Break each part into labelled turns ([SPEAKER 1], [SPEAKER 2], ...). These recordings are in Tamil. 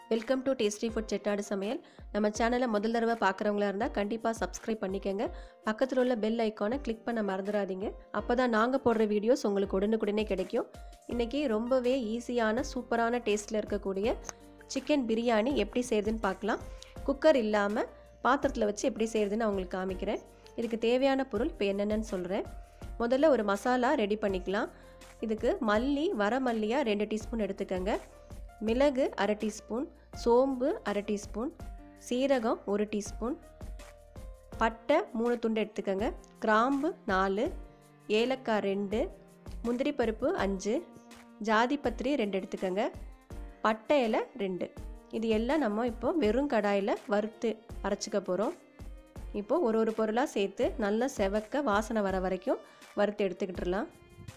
[SPEAKER 1] வெல்கம் டு டேஸ்டி ஃபுட் செட்டாடு சமையல் நம்ம சேனலை முதல் தடவை பார்க்குறவங்களா இருந்தால் கண்டிப்பாக சப்ஸ்கிரைப் பண்ணிக்கோங்க பக்கத்தில் உள்ள பெல் ஐக்கானை கிளிக் பண்ண மறந்துடாதீங்க அப்போ தான் நாங்கள் போடுற வீடியோஸ் உங்களுக்கு உடனுக்குடனே கிடைக்கும் இன்றைக்கி ரொம்பவே ஈஸியான சூப்பரான டேஸ்ட்டில் இருக்கக்கூடிய சிக்கன் பிரியாணி எப்படி செய்யுதுன்னு பார்க்கலாம் குக்கர் இல்லாமல் பாத்திரத்தில் வச்சு எப்படி செய்யுதுன்னு நான் உங்களுக்கு காமிக்கிறேன் இதுக்கு தேவையான பொருள் இப்போ என்னென்னு சொல்கிறேன் முதல்ல ஒரு மசாலா ரெடி பண்ணிக்கலாம் இதுக்கு மல்லி வர மல்லியாக ரெண்டு டீஸ்பூன் எடுத்துக்கோங்க மிளகு அரை டீஸ்பூன் சோம்பு அரை டீஸ்பூன் சீரகம் ஒரு டீஸ்பூன் பட்டை மூணு துண்டு எடுத்துக்கோங்க கிராம்பு நாலு ஏலக்காய் ரெண்டு முந்திரி பருப்பு அஞ்சு ஜாதிபத்திரி ரெண்டு எடுத்துக்கோங்க பட்டை இலை ரெண்டு இது எல்லாம் நம்ம இப்போ வெறும் கடாயில் வறுத்து அரைச்சிக்க போகிறோம் இப்போது ஒரு ஒரு பொருளாக சேர்த்து நல்லா செவக்க வாசனை வர வரைக்கும் வறுத்து எடுத்துக்கிட்டுலாம்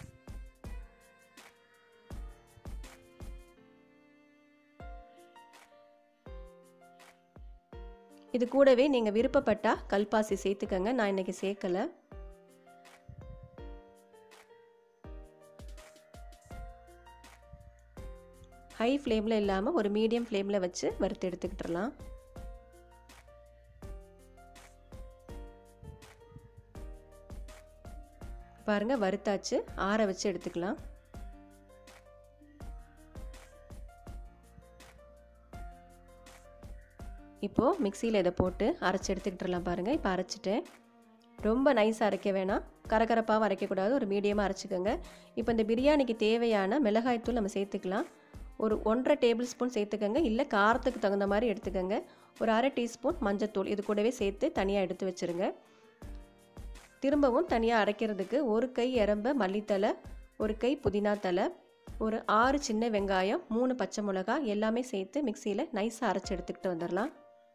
[SPEAKER 1] இது கூடவே நீங்கள் விருப்பப்பட்டால் கல்பாசி சேர்த்துக்கங்க நான் இன்றைக்கி சேர்க்கலை ஹை ஃப்ளேமில் இல்லாமல் ஒரு மீடியம் ஃப்ளேமில் வச்சு வறுத்து எடுத்துக்கிட்டுலாம் பாருங்கள் வறுத்தாச்சு ஆற வச்சு எடுத்துக்கலாம் இப்போது மிக்சியில் இதை போட்டு அரைச்சி எடுத்துக்கிட்டுலாம் பாருங்கள் இப்போ அரைச்சிட்டேன் ரொம்ப நைஸாக அரைக்க வேணாம் கரகரப்பாகவும் அரைக்கக்கூடாது ஒரு மீடியமாக அரைச்சிக்கோங்க இப்போ இந்த பிரியாணிக்கு தேவையான மிளகாய்த்தூள் நம்ம சேர்த்துக்கலாம் ஒரு ஒன்றரை டேபிள் ஸ்பூன் சேர்த்துக்கோங்க இல்லை காரத்துக்கு தகுந்த மாதிரி எடுத்துக்கோங்க ஒரு அரை டீஸ்பூன் மஞ்சத்தூள் இது கூடவே சேர்த்து தனியாக எடுத்து வச்சுருங்க திரும்பவும் தனியாக அரைக்கிறதுக்கு ஒரு கை எறம்ப மல்லித்தலை ஒரு கை புதினா தலை ஒரு ஆறு சின்ன வெங்காயம் மூணு பச்சை மிளகா எல்லாமே சேர்த்து மிக்சியில் நைஸாக அரைச்சி எடுத்துக்கிட்டு வந்துடலாம்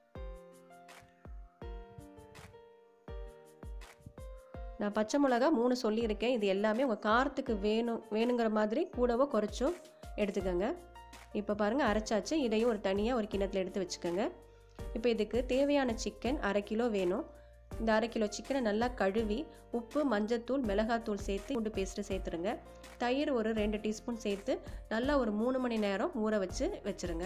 [SPEAKER 1] நான் பச்சை மிளகா மூணு சொல்லியிருக்கேன் இது எல்லாமே உங்கள் காரத்துக்கு வேணும் வேணுங்கிற மாதிரி கூடவோ குறைச்சோ எடுத்துக்கோங்க இப்போ பாருங்கள் அரைச்சாச்சு இதையும் ஒரு தனியாக ஒரு கிணத்துல எடுத்து வச்சுக்கோங்க இப்போ இதுக்கு தேவையான சிக்கன் அரை கிலோ வேணும் இந்த அரை கிலோ சிக்கனை நல்லா கழுவி உப்பு மஞ்சத்தூள் மிளகாத்தூள் சேர்த்து பூண்டு பேஸ்ட்டு சேர்த்துருங்க தயிர் ஒரு ரெண்டு டீஸ்பூன் சேர்த்து நல்லா ஒரு மூணு மணி நேரம் ஊற வச்சு வச்சுருங்க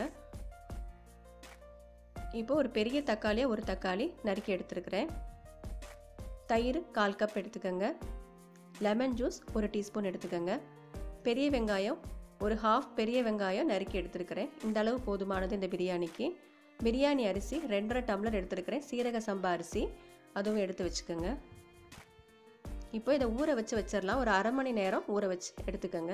[SPEAKER 1] இப்போ ஒரு பெரிய தக்காளியை ஒரு தக்காளி நறுக்கி எடுத்துருக்கிறேன் தயிர் கால் கப் எடுத்துக்கோங்க லெமன் ஜூஸ் ஒரு டீஸ்பூன் எடுத்துக்கோங்க பெரிய வெங்காயம் ஒரு ஹாஃப் பெரிய வெங்காயம் நறுக்கி எடுத்துருக்கிறேன் இந்த அளவு போதுமானது இந்த பிரியாணிக்கு பிரியாணி அரிசி ரெண்டரை டம்ளர் எடுத்துருக்கிறேன் சீரக சம்பா அரிசி அதுவும் எடுத்து வச்சுக்கோங்க இப்போ இதை ஊற வச்சு வச்சிடலாம் ஒரு அரை மணி நேரம் ஊற வச்சு எடுத்துக்கோங்க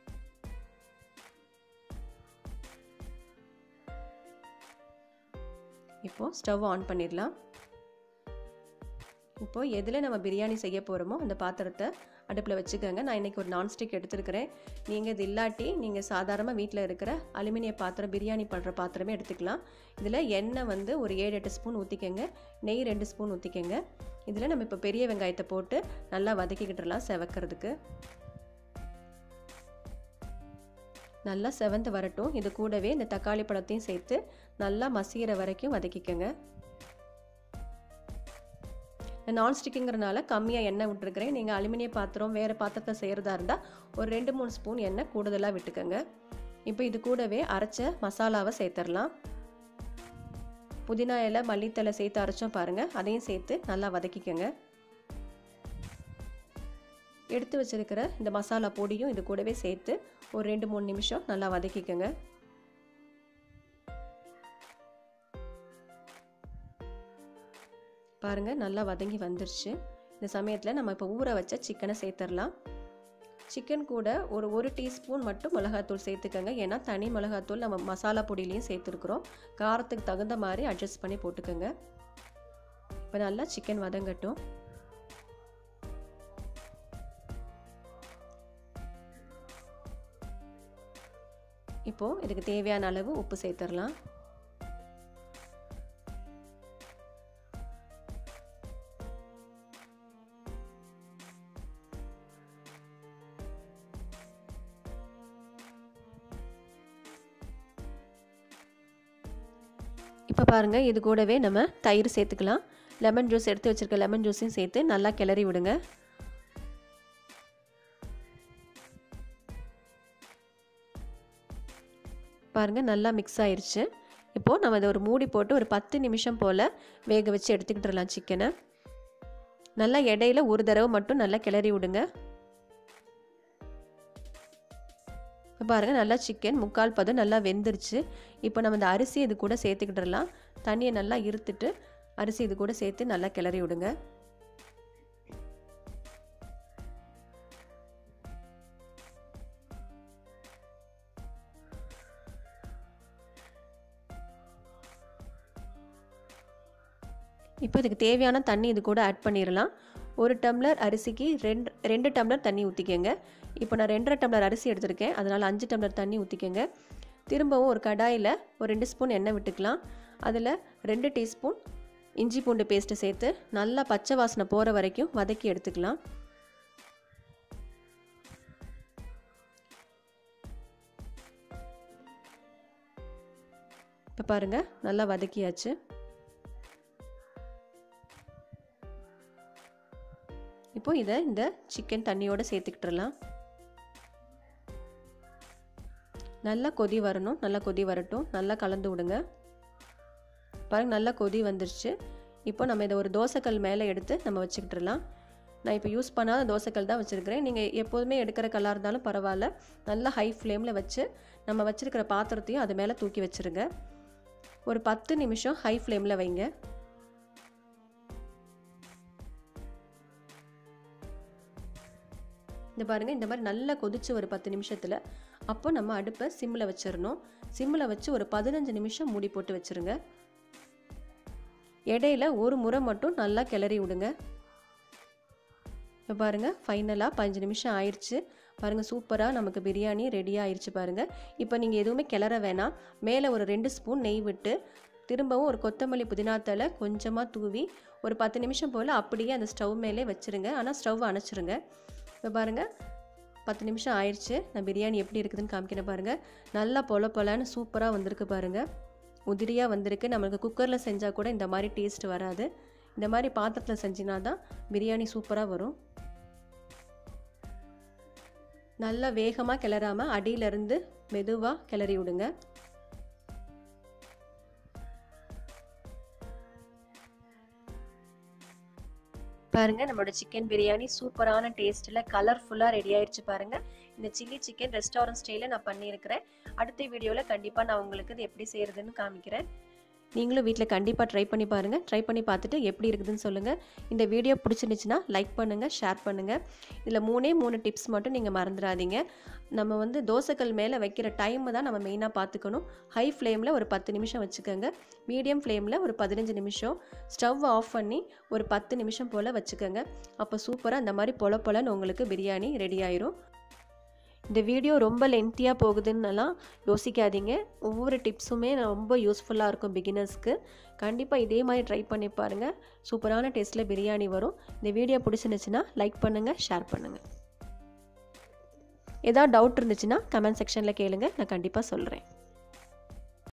[SPEAKER 1] இப்போது ஸ்டவ் ஆன் பண்ணிடலாம் இப்போது எதில் நம்ம பிரியாணி செய்ய போகிறோமோ அந்த பாத்திரத்தை அடுப்பில் வச்சுக்கோங்க நான் இன்றைக்கி ஒரு நான்ஸ்டிக் எடுத்துருக்கிறேன் நீங்கள் இது இல்லாட்டி நீங்கள் சாதாரணமாக வீட்டில் இருக்கிற அலுமினிய பாத்திரம் பிரியாணி பண்ணுற பாத்திரமே எடுத்துக்கலாம் இதில் எண்ணெய் வந்து ஒரு ஏழு எட்டு ஸ்பூன் ஊற்றிக்கங்க நெய் ரெண்டு ஸ்பூன் ஊற்றிக்கங்க இதில் நம்ம இப்போ பெரிய வெங்காயத்தை போட்டு நல்லா வதக்கிக்கிட்டுலாம் செவக்கிறதுக்கு நல்லா செவந்து வரட்டும் இது கூடவே இந்த தக்காளி பழத்தையும் சேர்த்து நல்லா மசிகிற வரைக்கும் வதக்கிக்கோங்க நான்ஸ்டிக்குங்கிறனால கம்மியாக எண்ணெய் விட்டுருக்கிறேன் நீங்கள் அலுமினிய பாத்திரம் வேறு பாத்திரத்தை செய்கிறதா இருந்தால் ஒரு ரெண்டு மூணு ஸ்பூன் எண்ணெய் கூடுதலாக விட்டுக்கோங்க இப்போ இது கூடவே அரைச்ச மசாலாவை சேர்த்துடலாம் புதினா இலை மல்லித்தலை சேர்த்து அரைச்சோம் பாருங்கள் அதையும் சேர்த்து நல்லா வதக்கிக்கோங்க எடுத்து வச்சிருக்கிற இந்த மசாலா பொடியும் இது கூடவே சேர்த்து ஒரு ரெண்டு மூணு நிமிஷம் நல்லா வதக்கிக்கோங்க பாருங்கள் நல்லா வதங்கி வந்துருச்சு இந்த சமயத்தில் நம்ம இப்போ ஊற வச்ச சிக்கனை சேர்த்துடலாம் சிக்கன் கூட ஒரு ஒரு டீஸ்பூன் மட்டும் மிளகாத்தூள் சேர்த்துக்கோங்க ஏன்னா தனி மிளகாத்தூள் நம்ம மசாலா பொடியிலையும் சேர்த்துருக்குறோம் காரத்துக்கு தகுந்த மாதிரி அட்ஜஸ்ட் பண்ணி போட்டுக்கோங்க இப்போ நல்லா சிக்கன் வதங்கட்டும் இப்போது இதுக்கு தேவையான அளவு உப்பு சேர்த்துடலாம் இப்போ பாருங்கள் இது கூடவே நம்ம தயிர் சேர்த்துக்கலாம் லெமன் ஜூஸ் எடுத்து வச்சுருக்க லெமன் ஜூஸையும் சேர்த்து நல்லா கிளறி விடுங்க பாருங்கள் நல்லா மிக்ஸ் ஆயிடுச்சு இப்போது நம்ம இதை ஒரு மூடி போட்டு ஒரு பத்து நிமிஷம் போல் வேக வச்சு எடுத்துக்கிட்டுலாம் சிக்கனை நல்லா இடையில ஒரு தடவை மட்டும் நல்லா கிளறி விடுங்க இப்போ பாருங்கள் நல்லா சிக்கன் முக்கால் பதம் நல்லா வெந்துருச்சு இப்போ நம்ம இந்த அரிசி இது கூட சேர்த்துக்கிட்டுலாம் தண்ணியை நல்லா இருத்துட்டு அரிசி இது கூட சேர்த்து நல்லா கிளறி விடுங்க இப்போ இதுக்கு தேவையான தண்ணி இது கூட ஆட் பண்ணிடலாம் ஒரு டம்ளர் அரிசிக்கு ரெண்டு ரெண்டு டம்ளர் தண்ணி ஊற்றிக்கங்க இப்போ நான் ரெண்டரை டம்ளர் அரிசி எடுத்திருக்கேன் அதனால் அஞ்சு டம்ளர் தண்ணி ஊற்றிக்கங்க திரும்பவும் ஒரு கடாயில் ஒரு ரெண்டு ஸ்பூன் எண்ணெய் விட்டுக்கலாம் அதில் ரெண்டு டீஸ்பூன் இஞ்சி பூண்டு பேஸ்ட்டு சேர்த்து நல்லா பச்சை வாசனை போகிற வரைக்கும் வதக்கி எடுத்துக்கலாம் இப்போ பாருங்கள் நல்லா வதக்கியாச்சு இப்போ இதை இந்த சிக்கன் தண்ணியோடு சேர்த்துக்கிட்டுலாம் நல்லா கொதி வரணும் நல்லா கொதி வரட்டும் நல்லா கலந்து விடுங்க பாருங்கள் நல்லா கொதி வந்துருச்சு இப்போ நம்ம இதை ஒரு தோசைக்கல் மேலே எடுத்து நம்ம வச்சுக்கிட்டுலாம் நான் இப்போ யூஸ் பண்ணாத தோசைக்கல் தான் வச்சுருக்கிறேன் நீங்கள் எப்போதுமே எடுக்கிற கல்லாக இருந்தாலும் பரவாயில்ல நல்லா ஹை ஃப்ளேமில் வச்சு நம்ம வச்சுருக்கிற பாத்திரத்தையும் அது மேலே தூக்கி வச்சுருங்க ஒரு பத்து நிமிஷம் ஹை ஃப்ளேமில் வைங்க இந்த பாருங்கள் இந்த மாதிரி நல்லா கொதிச்சு ஒரு பத்து நிமிஷத்தில் அப்போ நம்ம அடுப்பை சிம்மில் வச்சிடணும் சிம்மில் வச்சு ஒரு பதினஞ்சு நிமிஷம் மூடி போட்டு வச்சுருங்க இடையில ஒரு முறை மட்டும் நல்லா கிளறி விடுங்க இப்போ பாருங்கள் ஃபைனலாக பதினஞ்சு நிமிஷம் ஆயிடுச்சு பாருங்கள் சூப்பராக நமக்கு பிரியாணி ரெடி ஆயிடுச்சு பாருங்கள் இப்போ நீங்கள் எதுவுமே கிளற வேணாம் மேலே ஒரு ரெண்டு ஸ்பூன் நெய் விட்டு திரும்பவும் ஒரு கொத்தமல்லி புதினா தலை கொஞ்சமாக தூவி ஒரு பத்து நிமிஷம் போல் அப்படியே அந்த ஸ்டவ் மேலே வச்சுருங்க ஆனால் ஸ்டவ் அணைச்சிருங்க இப்போ பாருங்கள் பத்து நிமிஷம் ஆயிடுச்சு நான் பிரியாணி எப்படி இருக்குதுன்னு காமிக்கிறேன் பாருங்கள் நல்லா பொல பொலன்னு சூப்பராக வந்திருக்கு பாருங்கள் உதிரியாக வந்திருக்கு நம்மளுக்கு குக்கரில் செஞ்சால் கூட இந்த மாதிரி டேஸ்ட் வராது இந்த மாதிரி பாத்திரத்தில் செஞ்சினா தான் பிரியாணி சூப்பராக வரும் நல்லா வேகமாக கிளறாமல் அடியிலேருந்து மெதுவாக கிளறி விடுங்க பாருங்கள் நம்மளோட சிக்கன் பிரியாணி சூப்பரான டேஸ்ட்டில் கலர்ஃபுல்லாக ரெடி ஆயிடுச்சு பாருங்கள் இந்த சில்லி சிக்கன் ரெஸ்டாரண்ட் ஸ்டைலில் நான் பண்ணியிருக்கிறேன் அடுத்த வீடியோவில் கண்டிப்பாக நான் உங்களுக்கு இது எப்படி செய்கிறதுன்னு காமிக்கிறேன் நீங்களும் வீட்டில் கண்டிப்பாக ட்ரை பண்ணி பாருங்கள் ட்ரை பண்ணி பார்த்துட்டு எப்படி இருக்குதுன்னு சொல்லுங்கள் இந்த வீடியோ பிடிச்சிருந்துச்சுன்னா லைக் பண்ணுங்கள் ஷேர் பண்ணுங்கள் இதில் மூணே மூணு டிப்ஸ் மட்டும் நீங்கள் மறந்துடாதீங்க நம்ம வந்து தோசைக்கல் மேலே வைக்கிற டைமை தான் நம்ம மெயினாக பார்த்துக்கணும் ஹை ஃப்ளேமில் ஒரு பத்து நிமிஷம் வச்சுக்கோங்க மீடியம் ஃப்ளேமில் ஒரு பதினஞ்சு நிமிஷம் ஸ்டவ் ஆஃப் பண்ணி ஒரு பத்து நிமிஷம் போல் வச்சுக்கோங்க அப்போ சூப்பராக அந்த மாதிரி பொல பொலன்னு உங்களுக்கு பிரியாணி ரெடி ஆயிரும் இந்த வீடியோ ரொம்ப லென்த்தியாக போகுதுன்னெல்லாம் யோசிக்காதீங்க ஒவ்வொரு டிப்ஸுமே ரொம்ப யூஸ்ஃபுல்லாக இருக்கும் பிகினர்ஸ்க்கு கண்டிப்பாக இதே மாதிரி ட்ரை பண்ணி பாருங்கள் சூப்பரான டேஸ்ட்டில் பிரியாணி வரும் இந்த வீடியோ பிடிச்சிருந்துச்சுன்னா லைக் பண்ணுங்கள் ஷேர் பண்ணுங்கள் ஏதாவது டவுட் இருந்துச்சுன்னா கமெண்ட் செக்ஷனில் கேளுங்க நான் கண்டிப்பாக சொல்கிறேன்